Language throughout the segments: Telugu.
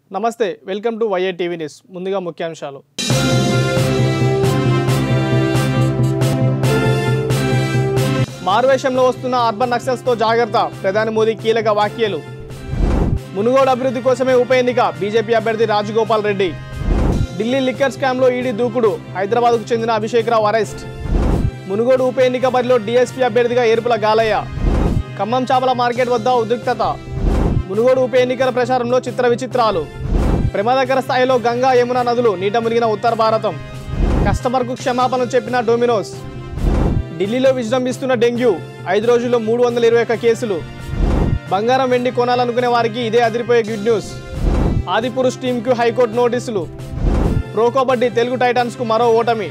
నమస్తే welcome to YA TV news ముందుగా ముఖ్యాంశాలు మారువేషంలో వస్తున్న అర్బన్ నక్సల్స్తో జాగ్రత్త ప్రధాని మోదీ కీలక వ్యాఖ్యలు మునుగోడు అభివృద్ధి కోసమే ఉప ఎన్నిక బీజేపీ అభ్యర్థి రాజగోపాల్ రెడ్డి ఢిల్లీ లిక్కర్ స్కామ్లో ఈడీ దూకుడు హైదరాబాద్కు చెందిన అభిషేక్ రావు అరెస్ట్ మునుగోడు ఉప ఎన్నిక బరిలో డీఎస్పీ అభ్యర్థిగా ఏర్పుల గాలయ్య ఖమ్మం చేపల మార్కెట్ వద్ద ఉద్రిక్తత మునుగోడు ఉప ఎన్నికల ప్రచారంలో చిత్ర విచిత్రాలు ప్రమాదకర స్థాయిలో గంగా యమున నదులు నీట మునిగిన ఉత్తర భారతం కస్టమర్కు క్షమాపణలు చెప్పిన డొమినోస్ ఢిల్లీలో విజృంభిస్తున్న డెంగ్యూ ఐదు రోజుల్లో మూడు వందల ఇరవై ఒక్క కేసులు బంగారం వెండి కొనాలనుకునే వారికి ఇదే అదిరిపోయే గుడ్ న్యూస్ ఆదిపురుష్ టీంకు హైకోర్టు నోటీసులు ప్రో కబడ్డీ తెలుగు టైటాన్స్కు మరో ఓటమి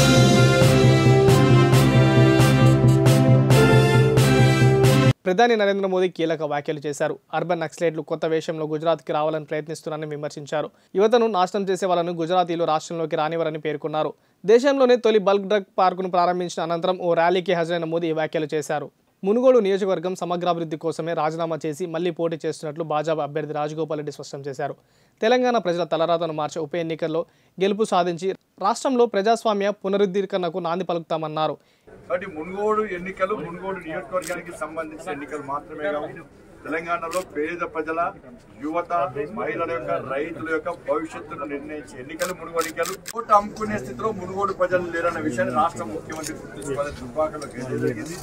ప్రధాని నరేంద్ర మోదీ కీలక వ్యాఖ్యలు చేశారు అర్బన్ నక్సలైట్లు కొత్త వేషంలో గుజరాత్కి రావాలని ప్రయత్నిస్తున్నారని విమర్శించారు యువతను నాశనం చేసే వాళ్ళను గుజరాతీలు రాష్ట్రంలోకి రానివరని పేర్కొన్నారు దేశంలోనే తొలి బల్క్ డ్రగ్ పార్కును ప్రారంభించిన అనంతరం ఓ ర్యాలీకి హాజరైన మోదీ ఈ వ్యాఖ్యలు చేశారు మునుగోడు నియోజకవర్గం సమగ్రాభివృద్ధి కోసమే రాజీనామా చేసి మళ్లీ పోటీ చేస్తున్నట్లు భాజపా అభ్యర్థి రాజగోపాల్ రెడ్డి స్పష్టం చేశారు తెలంగాణ ప్రజల తలరాతను మార్చే ఉప ఎన్నికల్లో గెలుపు సాధించి రాష్ట్రంలో ప్రజాస్వామ్య పునరుద్ధీకరణకు నాంది పలుకుతామన్నారు కాబట్టి మునుగోడు ఎన్నికలు మునుగోడు నియోజకవర్గానికి సంబంధించిన ఎన్నికలు మాత్రమే కావు తెలంగాణలో పేద ప్రజల యువత మహిళల యొక్క రైతుల యొక్క భవిష్యత్తును నిర్ణయించే ఎన్నికలు మునుగోడు ఎన్నికలు ఓటు అమ్ముకునే స్థితిలో మునుగోడు ప్రజలు లేరన్న విషయాన్ని రాష్ట్ర ముఖ్యమంత్రి గుర్తుంచుకోవాలి దుబ్బాకలో గదే జరిగింది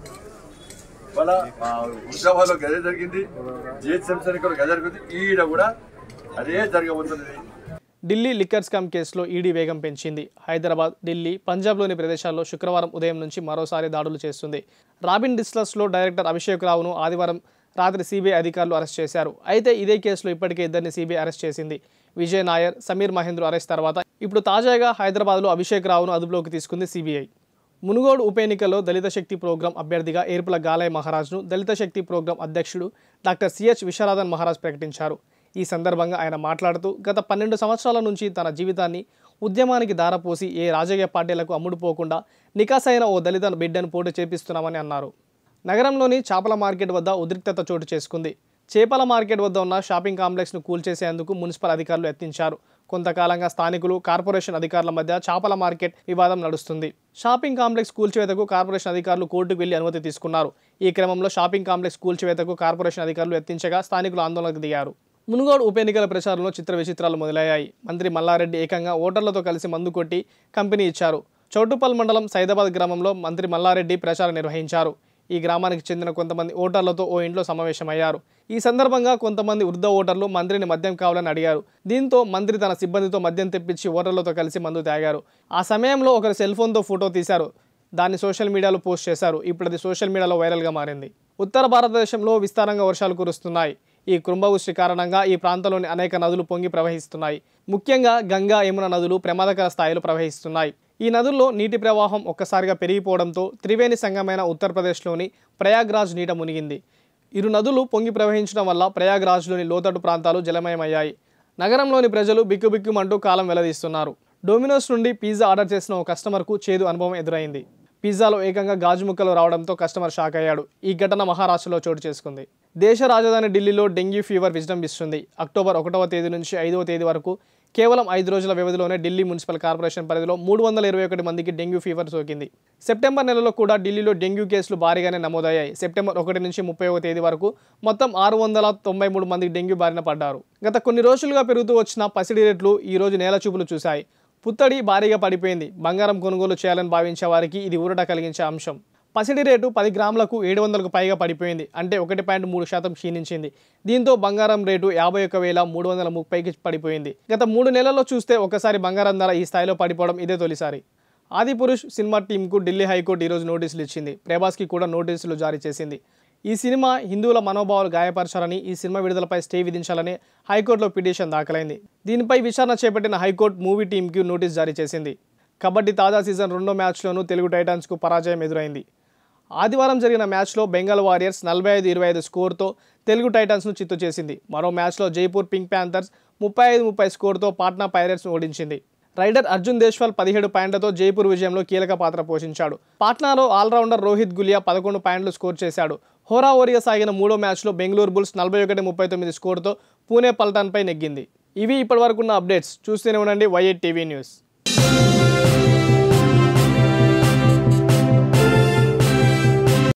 వాళ్ళ హుజాబాద్లో గదే జరిగింది జిహెచ్ఎంసీ ఎన్నికలు గదే జరిగింది ఈడ కూడా అదే జరగబోతున్నది ఢిల్లీ లిక్కర్ స్కామ్ కేసులో ఈడీ వేగం పెంచింది హైదరాబాద్ ఢిల్లీ పంజాబ్లోని ప్రదేశాల్లో శుక్రవారం ఉదయం నుంచి మరోసారి దాడులు చేస్తుంది రాబిన్ డిస్లర్స్లో డైరెక్టర్ అభిషేక్ రావును ఆదివారం రాత్రి సిబిఐ అధికారులు అరెస్ట్ చేశారు అయితే ఇదే కేసులో ఇప్పటికే ఇద్దరిని సిబిఐ అరెస్ట్ చేసింది విజయ్ నాయర్ సమీర్ మహేంద్ర అరెస్ట్ తర్వాత ఇప్పుడు తాజాగా హైదరాబాద్లో అభిషేక్ రావును అదుపులోకి తీసుకుంది సిబిఐ మునుగోడు ఉప ఎన్నికల్లో దళిత శక్తి ప్రోగ్రాం అభ్యర్థిగా ఏర్పుల గాలయ్య మహారాజ్ను దళిత శక్తి ప్రోగ్రాం అధ్యక్షుడు డాక్టర్ సిహెచ్ విశ్వనాథన్ మహారాజ్ ప్రకటించారు ఈ సందర్భంగా ఆయన మాట్లాడుతూ గత పన్నెండు సంవత్సరాల నుంచి తన జీవితాన్ని ఉద్యమానికి దారపోసి ఏ రాజకీయ పార్టీలకు అమ్ముడుపోకుండా నికాసైన ఓ దళిత బిడ్డను పోటీ చేపిస్తున్నామని అన్నారు నగరంలోని చేపల మార్కెట్ వద్ద ఉద్రిక్తత చోటు చేసుకుంది చేపల మార్కెట్ వద్ద ఉన్న షాపింగ్ కాంప్లెక్స్ను కూల్చేసేందుకు మున్సిపల్ అధికారులు యత్నించారు కొంతకాలంగా స్థానికులు కార్పొరేషన్ అధికారుల మధ్య చేపల మార్కెట్ వివాదం నడుస్తుంది షాపింగ్ కాంప్లెక్స్ కూల్చివేతకు కార్పొరేషన్ అధికారులు కోర్టుకు వెళ్లి అనుమతి తీసుకున్నారు ఈ క్రమంలో షాపింగ్ కాంప్లెక్స్ కూల్చివేతకు కార్పొరేషన్ అధికారులు యత్నించగా స్థానికులు ఆందోళనకు దిగారు మునుగోడు ఉప ఎన్నికల ప్రచారంలో చిత్ర విచిత్రాలు మొదలయ్యాయి మంత్రి మల్లారెడ్డి ఏకంగా ఓటర్లతో కలిసి మందు కొట్టి కంపెనీ ఇచ్చారు చౌటుపల్ మండలం సైదాబాద్ గ్రామంలో మంత్రి మల్లారెడ్డి ప్రచారం నిర్వహించారు ఈ గ్రామానికి చెందిన కొంతమంది ఓటర్లతో ఓ ఇంట్లో సమావేశమయ్యారు ఈ సందర్భంగా కొంతమంది వృద్ధ ఓటర్లు మంత్రిని మద్యం కావాలని అడిగారు దీంతో మంత్రి తన సిబ్బందితో మద్యం తెప్పించి ఓటర్లతో కలిసి మందు తాగారు ఆ సమయంలో ఒకరు సెల్ ఫోన్తో ఫోటో తీశారు దాన్ని సోషల్ మీడియాలో పోస్ట్ చేశారు ఇప్పుడు అది సోషల్ మీడియాలో వైరల్గా మారింది ఉత్తర భారతదేశంలో విస్తారంగా వర్షాలు కురుస్తున్నాయి ఈ కుంభవృష్టి కారణంగా ఈ ప్రాంతంలోని అనేక నదులు పొంగి ప్రవహిస్తున్నాయి ముఖ్యంగా గంగా యమున నదులు ప్రమాదకర స్థాయిలో ప్రవహిస్తున్నాయి ఈ నదుల్లో నీటి ప్రవాహం ఒక్కసారిగా పెరిగిపోవడంతో త్రివేణి సంగమైన ఉత్తరప్రదేశ్లోని ప్రయాగ్రాజ్ నీట మునిగింది ఇరు నదులు పొంగి ప్రవహించడం వల్ల ప్రయాగ్రాజ్లోని లోతట్టు ప్రాంతాలు జలమయమయ్యాయి నగరంలోని ప్రజలు బిక్కుబిక్కుమంటూ కాలం వెల్లదీస్తున్నారు డొమినోస్ నుండి పిజ్జా ఆర్డర్ చేసిన ఓ కస్టమర్కు చేదు అనుభవం ఎదురైంది పిజ్జాలో ఏకంగా గాజు ముక్కలు రావడంతో కస్టమర్ షాక్ అయ్యాడు ఈ ఘటన మహారాష్ట్రలో చోటు చేసుకుంది దేశ రాజధాని ఢిల్లీలో డెంగ్యూ ఫీవర్ విజృంభిస్తుంది అక్టోబర్ ఒకటవ తేదీ నుంచి ఐదవ తేదీ వరకు కేవలం ఐదు రోజుల వ్యవధిలోనే ఢిల్లీ మున్సిపల్ కార్పొరేషన్ పరిధిలో మూడు వందల ఇరవై ఒకటి మందికి డెంగ్యూ ఫీవర్ సోకింది సెప్టెంబర్ నెలలో కూడా ఢిల్లీలో డెంగ్యూ కేసులు భారీగానే నమోదయ్యాయి సెప్టెంబర్ ఒకటి నుంచి ముప్పై తేదీ వరకు మొత్తం ఆరు వందల తొంభై మూడు మందికి డెంగ్యూ బారిన పడ్డారు గత కొన్ని రోజులుగా పెరుగుతూ వచ్చిన పసిడి రేట్లు ఈ రోజు నేల చూపులు చూశాయి పుత్తడి భారీగా పడిపోయింది బంగారం కొనుగోలు చేయాలని భావించే వారికి ఇది ఊరట కలిగించే అంశం పసిడి రేటు పది గ్రాములకు ఏడు వందలకు పైగా పడిపోయింది అంటే ఒకటి పాయింట్ మూడు శాతం క్షీణించింది దీంతో బంగారం రేటు యాభై ఒక్క వేల మూడు వందల ముప్పైకి పడిపోయింది గత మూడు నెలల్లో చూస్తే ఒకసారి బంగారం ధర ఈ స్థాయిలో పడిపోవడం ఇదే తొలిసారి ఆదిపురుష్ సినిమా టీంకు ఢిల్లీ హైకోర్టు ఈరోజు నోటీసులు ఇచ్చింది ప్రభాస్కి కూడా నోటీసులు జారీ చేసింది ఈ సినిమా హిందువుల మనోభావాలు గాయపరచాలని ఈ సినిమా విడుదలపై స్టే విధించాలని హైకోర్టులో పిటిషన్ దాఖలైంది దీనిపై విచారణ చేపట్టిన హైకోర్టు మూవీ టీంకి నోటీస్ జారీ చేసింది కబడ్డీ తాజా సీజన్ రెండో మ్యాచ్లోనూ తెలుగు టైటాన్స్కు పరాజయం ఎదురైంది ఆదివారం జరిగిన మ్యాచ్లో బెంగాల్ వారియర్స్ నలభై ఐదు ఇరవై ఐదు స్కోర్తో తెలుగు టైటన్స్ను చిత్తు చేసింది మరో మ్యాచ్లో జైపూర్ పింక్ ప్యాంథర్స్ ముప్పై ఐదు ముప్పై స్కోర్తో పాట్నా పైరేట్స్ను ఓడించింది రైడర్ అర్జున్ దేశ్వాల్ పదిహేడు పాయింట్లతో జైపూర్ విజయంలో కీలక పాత్ర పోషించాడు పాట్నాలో ఆల్రౌండర్ రోహిత్ గులియా పదకొండు పాయింట్లు స్కోర్ చేశాడు హోరావోరిగా సాగిన మూడో మ్యాచ్లో బెంగళూరు బుల్స్ నలభై ఒకటి ముప్పై తొమ్మిది స్కోర్తో పూణే పల్టాన్పై నెగ్గింది ఇవి ఇప్పటివరకు ఉన్న అప్డేట్స్ చూస్తూనే ఉండండి వైఎట్ టీవీ న్యూస్